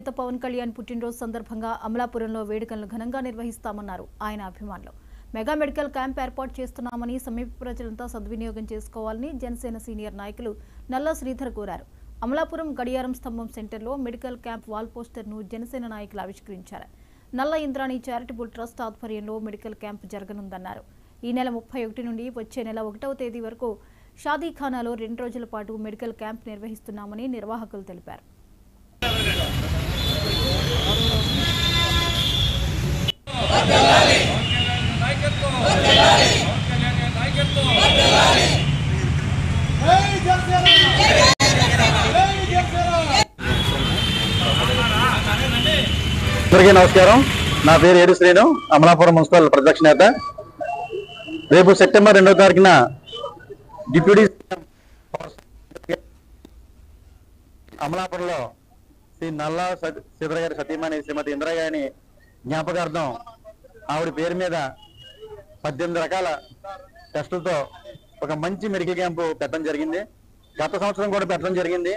నేత పవన్ కళ్యాణ్ పుట్టినరోజు సందర్భంగా అమలాపురంలో వేడుకలను ఘనంగా నిర్వహిస్తామన్నారు ఆయన అభిమానులు మెగా మెడికల్ క్యాంప్ ఏర్పాటు చేస్తున్నామని సమీప ప్రజలంతా సద్వినియోగం చేసుకోవాలని జనసేన సీనియర్ నాయకులు నల్ల శ్రీధర్ కోరారు అమలాపురం గడియారం స్తంభం సెంటర్లో మెడికల్ క్యాంప్ వాల్ పోస్టర్ను జనసేన నాయకులు ఆవిష్కరించారు నల్ల ఇంద్రాణి చారిటబుల్ ట్రస్ట్ ఆధ్వర్యంలో మెడికల్ క్యాంప్ జరగనుందన్నారు ఈ నెల ముప్పై ఒకటి నుండి వచ్చే నెల ఒకటవ తేదీ వరకు షాదీఖానాలో రెండు రోజుల పాటు మెడికల్ క్యాంప్ నిర్వహిస్తున్నామని నిర్వాహకులు తెలిపారు నాయకత్వం పవన్ కళ్యాణ్ నాయకత్వం అందరికీ నమస్కారం నా పేరు ఏడు శ్రీను అమలాపురం మున్సిపల్ ప్రతిపక్ష నేత రేపు సెప్టెంబర్ రెండవ తారీఖున డిప్యూటీ అమలాపురంలో శ్రీ నల్లా సత్- సీతర గారి సతీమణి శ్రీమతి ఇందిరా గారిని జ్ఞాపకార్థం ఆవిడ పేరు మీద పద్దెనిమిది రకాల టెస్టులతో ఒక మంచి మెడికల్ క్యాంపు పెట్టడం జరిగింది గత సంవత్సరం కూడా పెట్టడం జరిగింది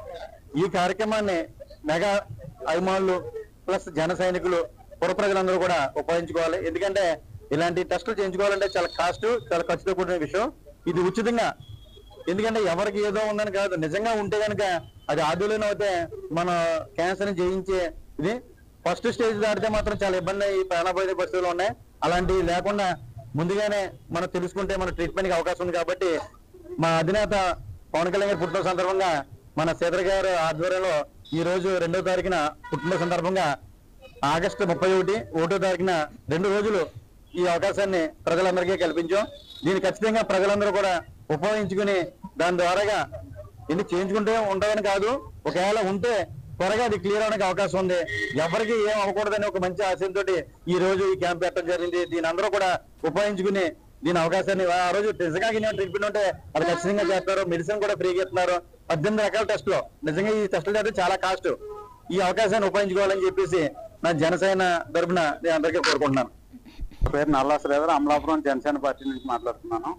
ఈ కార్యక్రమాన్ని మెగా అభిమానులు ప్లస్ జన సైనికులు పుర ప్రజలందరూ కూడా ఉపయోగించుకోవాలి ఎందుకంటే ఇలాంటి టెస్టులు చేయించుకోవాలంటే చాలా కాస్ట్ చాలా ఖర్చుతో కూడిన విషయం ఇది ఉచితంగా ఎందుకంటే ఎవరికి ఏదో ఉందని కాదు నిజంగా ఉంటే కనుక అది ఆదిలోనే అయితే మన క్యాన్సర్ జయించే ఇది ఫస్ట్ స్టేజ్ దాటితే మాత్రం చాలా ఇబ్బంది అయ్యి ప్రాణాపాయ పరిస్థితులు ఉన్నాయి అలాంటివి లేకుండా ముందుగానే మనం తెలుసుకుంటే మన ట్రీట్మెంట్కి అవకాశం ఉంది కాబట్టి మా అధినేత పవన్ కళ్యాణ్ గారి పుట్టిన సందర్భంగా మన సీతర గారు ఆధ్వర్యంలో ఈ రోజు రెండో తారీఖున పుట్టిన సందర్భంగా ఆగస్టు ముప్పై ఒకటి ఒకటో తారీఖున రెండు రోజులు ఈ అవకాశాన్ని ప్రజలందరికీ కల్పించాం దీన్ని ఖచ్చితంగా ప్రజలందరూ కూడా ఉపయోగించుకుని దాని ద్వారాగా ఇది చేయించుకుంటే ఉంటామని కాదు ఒకవేళ ఉంటే త్వరగా అది క్లియర్ అవడానికి అవకాశం ఉంది ఎవరికి ఏం అవ్వకూడదని ఒక మంచి ఆశయంతో ఈ రోజు ఈ క్యాంప్ పెట్టడం జరిగింది దీని అందరూ కూడా ఉపయోగించుకుని దీని అవకాశాన్ని ఆ రోజు నిజంగా ట్రీట్మెంట్ ఉంటే అది ఖచ్చితంగా చేస్తారు మెడిసిన్ కూడా ఫ్రీగా ఇస్తున్నారు పద్దెనిమిది రకాల టెస్టులు నిజంగా ఈ టెస్టులు చేస్తే చాలా కాస్ట్ ఈ అవకాశాన్ని ఉపయోగించుకోవాలని చెప్పేసి నా జనసేన తరపున నేను అందరికీ కోరుకుంటున్నాను నా పేరు నల్లా శ్రీధర్ అమలాపురం జనసేన పార్టీ నుంచి మాట్లాడుతున్నాను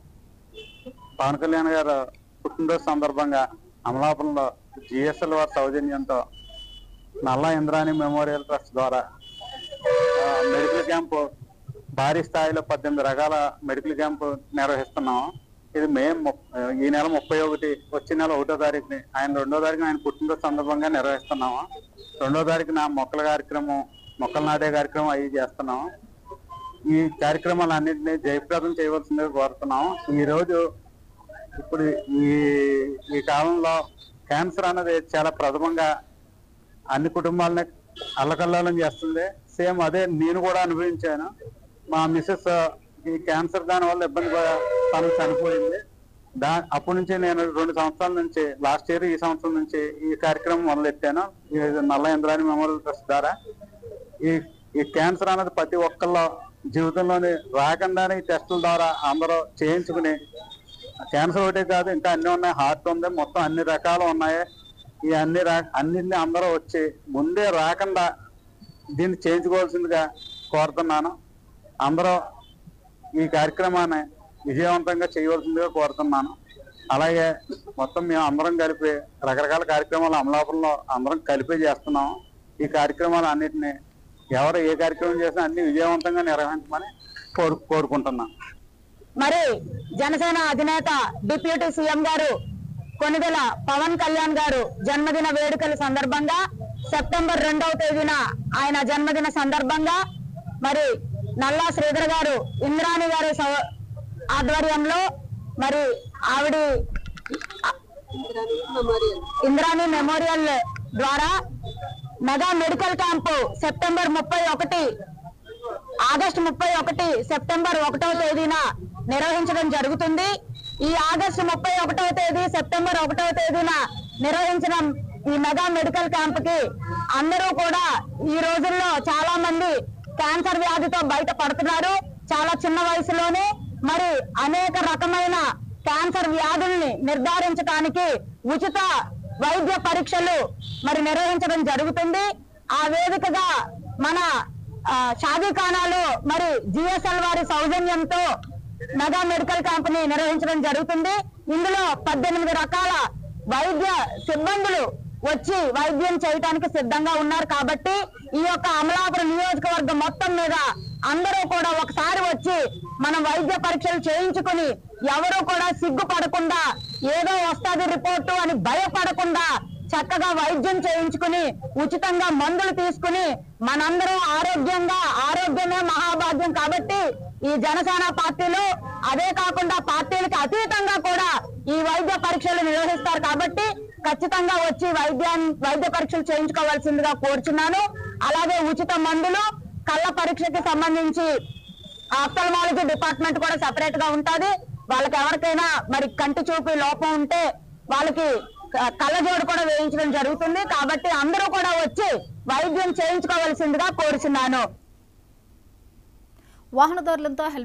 పవన్ కళ్యాణ్ గారు పుట్టినరోజు సందర్భంగా అమలాపురంలో జిఎస్ఎల్ వారి సౌజన్యంతో నల్ల ఇంద్రాణి మెమోరియల్ ట్రస్ట్ ద్వారా ఆ, మెడికల్ క్యాంపు భారీ స్థాయిలో పద్దెనిమిది రకాల మెడికల్ క్యాంపు నిర్వహిస్తున్నాము ఇది మే ముప్- ఈ నెల ముప్పై ఒకటి వచ్చే నెల ఒకటో తారీఖుని ఆయన రెండో తారీఖున ఆయన పుట్టినరోజు సందర్భంగా నిర్వహిస్తున్నాము రెండో తారీఖున మొక్కల కార్యక్రమం మొక్కలు నాటే కార్యక్రమం అవి చేస్తున్నాము ఈ కార్యక్రమాలన్నింటినీ జయప్రదం చేయవలసిందిగా కోరుతున్నాం ఈ రోజు ఇప్పుడు ఈ ఈ కాలంలో క్యాన్సర్ అన్నది చాలా ప్రథమంగా అన్ని కుటుంబాలని అల్లకల్లోలం చేస్తుంది సేమ్ అదే నేను కూడా అనుభవించాను మా మిస్సెస్ ఈ క్యాన్సర్ దాని వల్ల ఇబ్బంది పడ- తను చనిపోయింది దా అప్పటి నుంచి నేను రెండు సంవత్సరాల నుంచి లాస్ట్ ఇయర్ ఈ సంవత్సరం నుంచి ఈ కార్యక్రమం మొదలెట్టాను ఈ నల్ల ఇంద్రాణి మెమోరియల్ ట్రస్ట్ ద్వారా ఈ ఈ క్యాన్సర్ అనేది ప్రతి ఒక్కళ్ళ జీవితంలోని రాకుండానే ఈ టెస్టుల ద్వారా అందరూ చేయించుకుని క్యాన్సర్ ఒకటే కాదు ఇంకా అన్ని ఉన్నాయి హార్ట్ ఉంది మొత్తం అన్ని రకాలు ఉన్నాయి ఈ అన్ని రా అన్నింటినీ అందరూ వచ్చి ముందే రాకుండా దీన్ని చేయించుకోవాల్సిందిగా కోరుతున్నాను అందరూ ఈ కార్యక్రమాన్ని విజయవంతంగా చేయవలసిందిగా కోరుతున్నాను అలాగే మొత్తం మేము అందరం కలిపి రకరకాల కార్యక్రమాలు అమలాపురంలో అందరం కలిపి చేస్తున్నాము ఈ కార్యక్రమాలు అన్నిటిని ఎవరు ఏ కార్యక్రమం చేసినా అన్ని విజయవంతంగా నిర్వహించమని కోరు కోరుకుంటున్నాను మరి జనసేన అధినేత డిప్యూటీ సీఎం గారు కొనిదెల పవన్ కళ్యాణ్ గారు జన్మదిన వేడుకల సందర్భంగా సెప్టెంబర్ రెండవ తేదీన ఆయన జన్మదిన సందర్భంగా మరి నల్లా శ్రీధర్ గారు ఇంద్రాణి గారి సౌ- ఆధ్వర్యంలో మరి ఆవిడ ఇంద్రాణి మెమోరియల్ ద్వారా మెగా మెడికల్ క్యాంపు సెప్టెంబర్ ముప్పై ఒకటి ఆగస్టు ముప్పై ఒకటి సెప్టెంబర్ ఒకటవ తేదీన నిర్వహించడం జరుగుతుంది ఈ ఆగస్టు ముప్పై ఒకటవ తేదీ సెప్టెంబర్ ఒకటవ తేదీన నిర్వహించిన ఈ మెగా మెడికల్ క్యాంప్ కి అందరూ కూడా ఈ రోజుల్లో చాలా మంది క్యాన్సర్ వ్యాధితో బయటపడుతున్నారు చాలా చిన్న వయసులోనే మరి అనేక రకమైన క్యాన్సర్ వ్యాధుల్ని నిర్ధారించడానికి ఉచిత వైద్య పరీక్షలు మరి నిర్వహించడం జరుగుతుంది ఆ వేదికగా మన ఆ, షాదీఖానాలో మరి జిఎస్ఎల్ వారి సౌజన్యంతో మెగా మెడికల్ క్యాంప్ ని నిర్వహించడం జరుగుతుంది ఇందులో పద్దెనిమిది రకాల వైద్య సిబ్బందులు వచ్చి వైద్యం చేయటానికి సిద్ధంగా ఉన్నారు కాబట్టి ఈ యొక్క అమలాపురం నియోజకవర్గం మొత్తం మీద అందరూ కూడా ఒకసారి వచ్చి మనం వైద్య పరీక్షలు చేయించుకుని ఎవరు కూడా సిగ్గుపడకుండా ఏదో వస్తాది రిపోర్టు అని భయపడకుండా చక్కగా వైద్యం చేయించుకుని ఉచితంగా మందులు తీసుకుని మనందరం ఆరోగ్యంగా ఆరోగ్యమే మహాభాగ్యం కాబట్టి ఈ జనసేన పార్టీలు అదే కాకుండా పార్టీలకు అతీతంగా కూడా ఈ వైద్య పరీక్షలు నిర్వహిస్తారు కాబట్టి ఖచ్చితంగా వచ్చి వైద్యాన్ని వైద్య పరీక్షలు చేయించుకోవాల్సిందిగా కోరుచున్నాను అలాగే ఉచిత మందులు కళ్ళ పరీక్షకి సంబంధించి ఆఫ్థల్మాలజీ డిపార్ట్మెంట్ కూడా సెపరేట్ గా ఉంటది వాళ్ళకి ఎవరికైనా మరి కంటి చూపు లోపం ఉంటే వాళ్ళకి క- కళ్ళజోడు కూడా వేయించడం జరుగుతుంది కాబట్టి అందరూ కూడా వచ్చి వైద్యం చేయించుకోవాల్సిందిగా కోరుచున్నాను వాహనదారులంతా హెల్మెట్